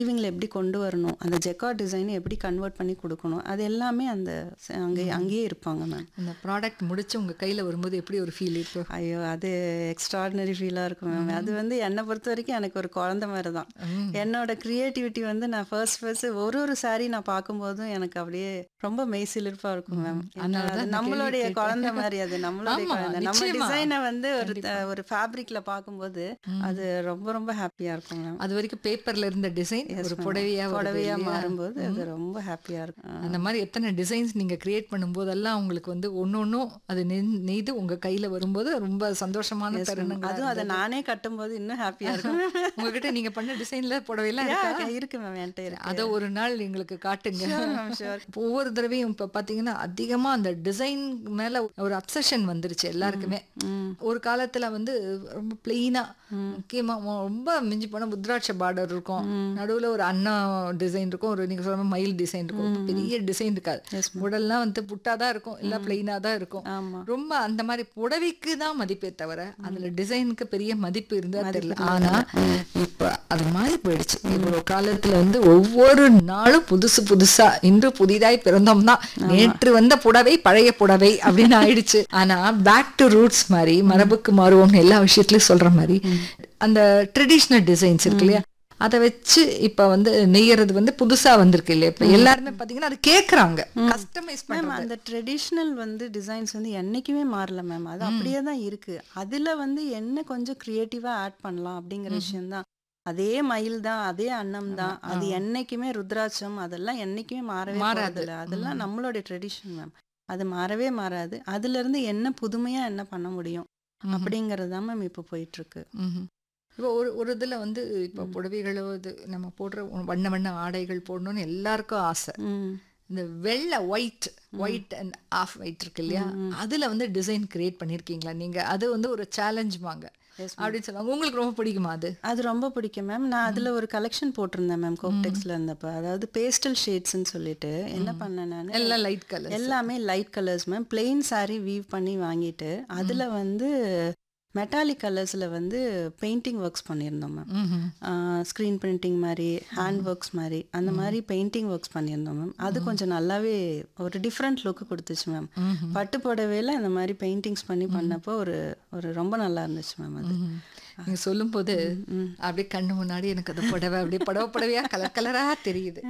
வீவிங்கில் எப்படி கொண்டு வரணும் அந்த ஜெக்கார்ட் டிசைனை எப்படி கன்வெர்ட் பண்ணி கொடுக்கணும் அது எல்லாமே அந்த ச- அங்கே அங்கேயே இருப்பாங்க மேம் அந்த ப்ராடக்ட் முடிச்சு உங்க கையில வரும்போது எப்படி ஒரு ஃபீல் இருக்கும் ஐயோ அது எக்ஸ்ட்ராடினரி ஃபீலாக இருக்கும் மேம் அது வந்து என்னை பொறுத்த வரைக்கும் எனக்கு ஒரு குழந்த மாதிரி தான் என்னோட க்ரியேட்டிவிட்டி வந்து நான் ஃபர்ஸ்ட் ஃபர்ஸ்ட் ஒரு ஒரு saree நான் பார்க்கும்போதும் எனக்கு அப்படியே ரொம்ப மெய்சிலிருப்பாக இருக்கும் மேம் அதனால தான் இந்த நம்மளுடைய கேள்வி குழந்தை மாதிரி அது நம்மளுடைய ஆமா, குழந்தை நம்ம நிச்சயமா. டிசைனை வந்து ஒரு த- ஒரு ஃபேப்ரிக்ல பார்க்கும்போது அது ரொம்ப ரொம்ப ஹாப்பியாக இருக்கும் மேம் அது வரைக்கும் பேப்பர்ல இருந்த டிசைன் ஒரு புடவையா வருது புடவையா இல்லையா? மாறும்போது அது ரொம்ப ஹாப்பியாக இருக்கும் அந்த மாதிரி எத்தனை டிசைன்ஸ் நீங்க கிரியேட் பண்ணும்போதெல்லாம் உங்களுக்கு வந்து ஒன்னொன்னும் அது நெய்- நெய்து உங்க கையில வரும்போது ரொம்ப சந்தோஷமான தருணங்கள் அதுவும் அதை நானே கட்டும்போது இன்னும் ஹாப்பியாக இருக்கும் உங்ககிட்ட நீங்க பண்ண டிசைன்ல புடவையெல்லாம் இருக்கா Yeah, இருக்கு மேம் என்கிட்ட இருக்கு அதை ஒரு நாள் எங்களுக்கு காட்டுங்க மேம் ஷோர் ஒவ்வொரு தடவையும் இப்ப பாத்தீங்கன்னா அதிகமா அந்த டிசைன் மேல ஒரு அப்சஷன் வந்துருச்சு எல்லாருக்குமே ஒரு காலத்துல வந்து ரொம்ப பிளெயினா முக்கியமா மொ- ரொம்ப மிஞ்சி போனா முத்ராட்ச பார்டர் இருக்கும் நடுவுல ஒரு அண்ணா டிசைன் இருக்கும் ஒரு நீங்க சொல்ற மயில் டிசைன் இருக்கும் ரொம்ப பெரிய டிசைன் இருக்காது உடல்லாம் வந்து புட்டாதான் இருக்கும் எல்லாம் பிளெயினா தான் இருக்கும் ஆமா ரொம்ப அந்த மாதிரி புடவைக்கு தான் மதிப்பே தவிர அதுல டிசைனுக்கு பெரிய மதிப்பு இருந்தா தெரியல ஆனா இப்ப அது மாறி போயிடுச்சு இவ்வளவு காலத்துல வந்து ஒவ்வொரு நாளும் புதுசு புதுசா இன்று புதிதாய் பிறந்தோம் தான் நேற்று வந்த புடவை பழைய புடவை அப்படின்னு ஆயிடுச்சு ஆனா பேக் டு ரூட்ஸ் மாதிரி மரபுக்கு மாறுவோம்னு எல்லா விஷயத்துலயும் சொல்ற மாதிரி அந்த ட்ரெடிஷ்னல் டிசைன்ஸ் இருக்கு இல்லையா அதை வச்சு இப்ப வந்து நெய்யறது வந்து புதுசா வந்திருக்கு இல்லையா இப்ப எல்லாருமே பாத்தீங்கன்னா அது கேக்குறாங்க கஸ்டமைஸ் மேம் பண்றது அந்த ட்ரெடிஷ்னல் வந்து டிசைன்ஸ் வந்து என்னைக்குமே மாறல மேம் அது அப்படியே தான் இருக்கு அதுல வந்து என்ன கொஞ்சம் கிரியேட்டிவா ஆட் பண்ணலாம் அப்படிங்கிற விஷயம் தான் அதே மயில் தான் அதே அன்னம் தான் அது என்னைக்குமே ருத்ராட்சம் அதெல்லாம் என்னைக்குமே மாறவே மாறாது. மாறாது அதெல்லாம் நம்மளுடைய ட்ரெடிஷன் மேம் அது மாறவே மாறாது அதுல இருந்து என்ன புதுமையா என்ன பண்ண முடியும் அப்படிங்கறது தான் மேம் இப்போ போயிட்டு இருக்கு ம்ஹும். இப்போ ஒரு ஒரு இதுல வந்து இப்போ புடவைகளோ இது நம்ம போடுற ஒ- வண்ண வண்ண ஆடைகள் போடணும்னு எல்லாருக்கும் ஆசை ம் இந்த வெள்ளை white white and off white இருக்கு இல்லையா அதுல வந்து டிசைன் கிரியேட் பண்ணிருக்கீங்களா நீங்க அது வந்து ஒரு சேலஞ்ச் வாங்க Yes, அப்படின்னு சொல்லுவாங்க உங்களுக்கு ரொம்ப பிடிக்குமா அது அது ரொம்ப பிடிக்கும் மேம் நான் அதுல ஒரு கலெக்ஷன் போட்டிருந்தேன் மேம் கோப்டெக்ஸ்ல இருந்தப்ப அதாவது பேஸ்டல் ஷேட்ஸ்னு சொல்லிட்டு என்ன பண்ணேன் நான் எல்லாம் லைட் கலர் எல்லாமே light colours ma'am plain saree weave பண்ணி வாங்கிட்டு அதுல வந்து மெட்டாலிக் கலர்ஸ்ல வந்து பெயிண்டிங் ஒர்க்ஸ் பண்ணியிருந்தோம் மேம் ஸ்க்ரீன் பிரிண்டிங் மாதிரி ஹேண்ட் ஒர்க்ஸ் மாதிரி அந்த மாதிரி பெயிண்டிங் ஒர்க்ஸ் பண்ணியிருந்தோம் மேம் அது கொஞ்சம் நல்லாவே ஒரு டிஃப்ரெண்ட் லுக்கு கொடுத்துச்சு மேம் பட்டு புடவையில இந்த மாதிரி பெயிண்டிங்ஸ் பண்ணி பண்ணப்போ ஒரு ஒரு ரொம்ப நல்லா இருந்துச்சு மேம் அது நீங்க சொல்லும்போது அப்படியே கண்ணு முன்னாடி எனக்கு அது புடவை அப்படியே புடவை புடவையா கலர் கலரா தெரியுது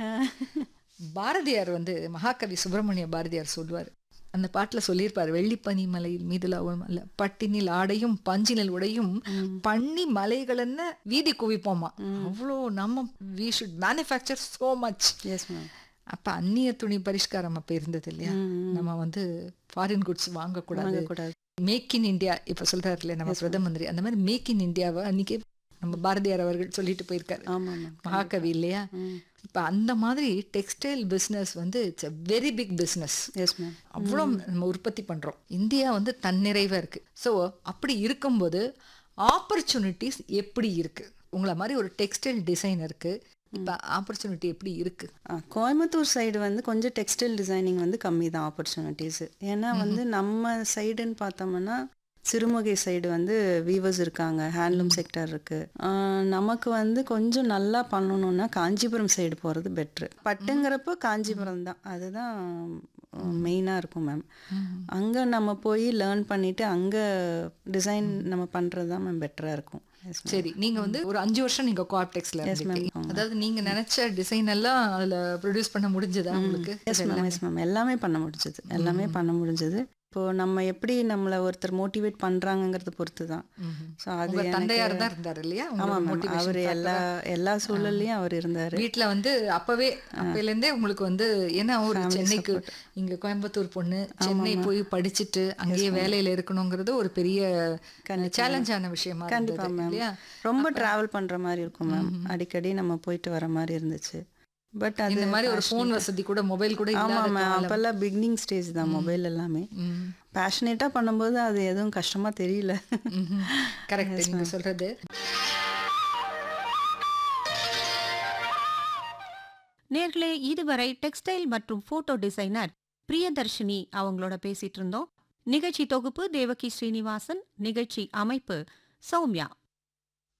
பாரதியார் வந்து மகாகவி சுப்பிரமணிய பாரதியார் சொல்லுவார் அந்த பாட்டுல சொல்லியிருப்பார் வெள்ளிப்பனி மலையில் மீதுலாவும் அல்ல பட்டினில் ஆடையும் பஞ்சினில் உடையும் பண்ணி மலைகள் என்ன வீதி குவிப்போமா அவ்வளோ நம்ம we should manufacture so much yes ma'am அப்ப அந்நிய துணி பரிஷ்காரம் அப்ப இருந்தது இல்லையா நம்ம வந்து ஃபாரின் குட்ஸ் வாங்கக்கூடாது வாங்கக்கூடாது மேக் இன் இந்தியா இப்ப சொல்றாரு இல்லையா நம்ம பிரதம மந்திரி அந்த மாதிரி மேக் இன் இந்தியாவை அன்னைக்கே நம்ம பாரதியார் அவர்கள் சொல்லிட்டு போயிருக்காரு ஆமா மேம் மகாகவி இல்லையா இப்ப அந்த மாதிரி டெக்ஸ்டைல் பிசினஸ் வந்து it's a very big business yes ma'am அவ்வளோ நம்ம உற்பத்தி பண்றோம் இந்தியா வந்து தன்னிறைவா இருக்கு ஸோ அப்படி இருக்கும்போது ஆப்பர்ச்சுனிட்டிஸ் எப்படி இருக்கு உங்களை மாதிரி ஒரு டெக்ஸ்டைல் டிசைனருக்கு இப்ப ஆப்பர்ச்சுனிட்டி எப்படி இருக்கு ஆ, கோயம்புத்தூர் சைடு வந்து கொஞ்சம் டெக்ஸ்டைல் டிசைனிங் வந்து கம்மி தான் ஆப்பர்ச்சுனிட்டிஸ் ஏன்னா வந்து நம்ம சைடுன்னு பார்த்தோம்னா சிறுமுகை சைடு வந்து வீவர்ஸ் இருக்காங்க ஹேண்ட்லூம் செக்டர் இருக்கு ஆ, நமக்கு வந்து கொஞ்சம் நல்லா பண்ணணும்னா காஞ்சிபுரம் சைடு போகிறது பெட்ரு பட்டுங்கிறப்போ காஞ்சிபுரம் தான் அதுதான் மெயினாக இருக்கும் மேம் அங்கே நம்ம போய் லேர்ன் பண்ணிட்டு அங்கே டிசைன் நம்ம பண்ணுறது தான் மேம் பெட்டராக இருக்கும் Yes, ma'am. சரி நீங்க வந்து ஒரு அஞ்சு வருஷம் நீங்க கோஆப்டெக்ஸ்ல இருந்திருக்கீங்க அதாவது நீங்க நினைச்ச டிசைன் எல்லாம் அதுல ப்ரொடியூஸ் பண்ண முடிஞ்சதா உங்களுக்கு எஸ் மேம் எஸ் மேம் எல்லாமே பண்ண முடிஞ்சது எல்லாமே பண்ண முடிஞ்சது இப்போ நம்ம எப்படி நம்மளை ஒருத்தர் மோட்டிவேட் பண்றாங்கங்கிறத பொறுத்து தான் ஸோ அது உங்க எனக்கு- தந்தையார் தான் இருந்தார் இல்லையா ஆமா உங்களுக்கு மேம் motivation அவர் factor-ஆ? எல்லா எல்லா சூழல்லையும் அவர் இருந்தாரு வீட்ல வந்து அப்பவே அப்பையில இருந்தே உங்களுக்கு வந்து ஏன்னா ஒரு சென்னைக்கு இங்க கோயம்புத்தூர் பொண்ணு சென்னை போய் படிச்சுட்டு அங்கேயே வேலையில இருக்கணுங்கிறது ஒரு பெரிய சேலஞ்சான விஷயமா கண்டிப்பா இருந்தது மேம் இல்லையா ரொம்ப டிராவல் பண்ற மாதிரி இருக்கும் மேம் அடிக்கடி நம்ம போயிட்டு வர மாதிரி இருந்துச்சு பட் அது இந்த மாதிரி ஒரு ஃபோன் வசதி கூட மொபைல் கூட ஆமா இல்லாத மேம் அப்பெல்லாம் பிகினிங் ஸ்டேஜ் தான் மொபைல் எல்லாமே பேஷனேட்டா பண்ணும்போது அது எதுவும் கஷ்டமா தெரியல கரெக்ட் நீங்க சொல்றது நேர்களே இதுவரை டெக்ஸ்டைல் மற்றும் போட்டோ டிசைனர் பிரியதர்ஷினி அவங்களோட பேசிட்டு இருந்தோம் நிகழ்ச்சி தொகுப்பு தேவகி ஸ்ரீனிவாசன் நிகழ்ச்சி அமைப்பு சௌமியா